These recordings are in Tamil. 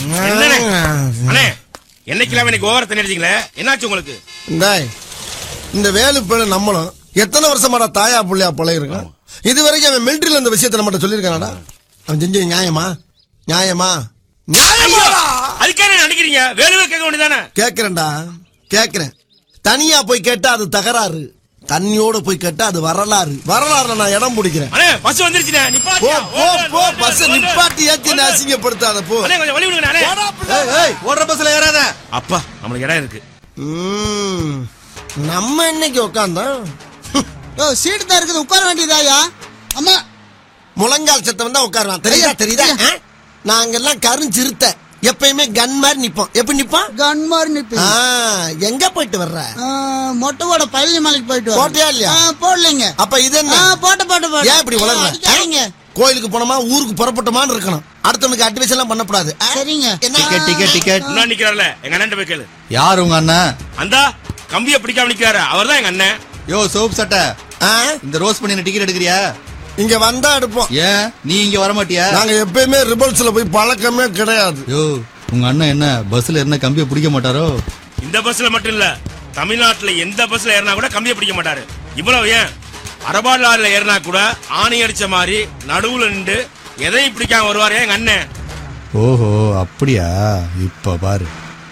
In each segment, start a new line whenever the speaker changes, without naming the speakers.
என்னண்ணே அண்ணே என்னைக்கெல்லாம் எனக்கு ஓவர தண்ணி அடிச்சீங்களே என்னாச்சு உங்களுக்கு
இந்தாய் இந்த வேலு பேரு நம்மளும் எத்தனை வருஷமாடா தாயா புள்ளையா பழகிருக்கான் இது வரைக்கும் அவன் மிலிட்டரியில இந்த விஷயத்தை நம்மகிட்ட சொல்லியிருக்கானடா அவன் செஞ்சது நியாயமா நியாயமா நியாயமாடா
அதுக்கே என்ன நினைக்கிறீங்க வேலுவே கேட்க வேண்டியதானே
கேக்குறேன்டா கேக்குறேன் தனியா போய் கேட்டா அது தகராறு தண்ணியோட போய் கேட்டா அது வரலாறு வரலாறுல நான் இடம் பிடிக்கிறேன்
அண்ணே பஸ் வந்துருச்சுண்ணே
போ
நிப்பாட்டியா
போ போ பஸ் நிப்பாட்டி ஏத்தி என்ன அசிங்கப்படுத்தாத போ
அண்ணே கொஞ்சம் வழி விடுங்க அண்ணே
ஏய், ஏய், ஓடுற பஸ்ல ஏறாத
அப்பா நம்மளுக்கு இடம் இருக்கு
ம், நம்ம இன்னைக்கு உட்காந்தோம்
ஓ சீட்டு தான் இருக்குது உட்கார வேண்டியதாயா அம்மா
முழங்கால் சத்தம் தான் உட்காருவான் தெரியுதா
ஐயா,
தெரியுதா
ஐயா.
ஆ? நாங்கெல்லாம் கருஞ்சிருத்த எப்பயுமே கன் மாதிரி நிப்போம் எப்படி நிப்போம்
கன் மாதிரி நிப்பி
ஆ, எங்க போயிட்டு வர்ற
மொட்டைவோட பழனி மலைக்கு போயிட்டு வரேன்.
போட்டியா இல்லையா?
ஆ, போடலைங்க
அப்ப இது
ஆ,
என்ன
போட்ட போட்ட போட்ட
ஏன் இப்படி வளர்ற
அடிக்காதீங்க
கோயிலுக்கு போனோமா ஊருக்கு புறப்பட்டோமான்னு இருக்கணும் அடுத்தவனுக்கு அட்வைஸ் எல்லாம் பண்ணக்கூடாது ஆ?
சரிங்க.
என்ன?
டிக்கெட் டிக்கெட் டிக்கெட்
முன்னாடி நிக்கிறாருல எங்க அண்ணன் போய் கேளு
யார் உங்க அண்ணன்
அந்த கம்பியை பிடிக்காம நிக்கிறாரு அவர்தான் எங்க அண்ணன்
யோ சோப் சட்டை
ஆ?
இந்த ரோஸ் பண்ணி டிக்கெட் எடுக்கிறியா
இங்க வந்தா எடுப்போம்
ஏன் நீ இங்க வர மாட்டியா
நாங்க எப்பயுமே ரிபல்ஸ்ல போய் பழக்கமே கிடையாது
யோ உங்க அண்ணன் என்ன பஸ்ல என்ன கம்பியை பிடிக்க மாட்டாரோ
இந்த பஸ்ல மட்டும் இல்ல தமிழ்நாட்டுல எந்த பஸ்ல ஏறினா கூட கம்பியை பிடிக்க மாட்டாரு இவ்வளவு ஏன் அரபாடு லாரில ஏறினா கூட ஆணி அடிச்ச மாதிரி நடுவுல நின்று எதையும் பிடிக்காம வருவாரு எங்க அண்ணன்
ஓஹோ அப்படியா இப்ப பாரு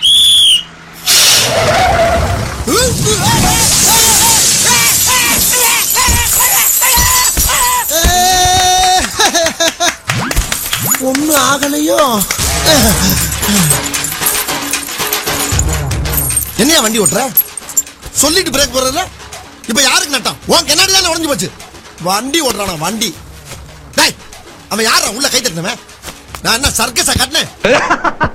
ஒண்ணும் ஆகலையோ என்னையா வண்டி ஓட்டுற சொல்லிட்டு பிரேக் போடுறதுல இப்ப யாருக்கு நட்டம் உன் கண்ணாடி தானே உடஞ்சு போச்சு வண்டி ஓட்டுறானா வண்டி டேய் அவன் யாரா உள்ள கை தட்டினவன் நான் என்ன சர்க்கஸா கட்டினேன்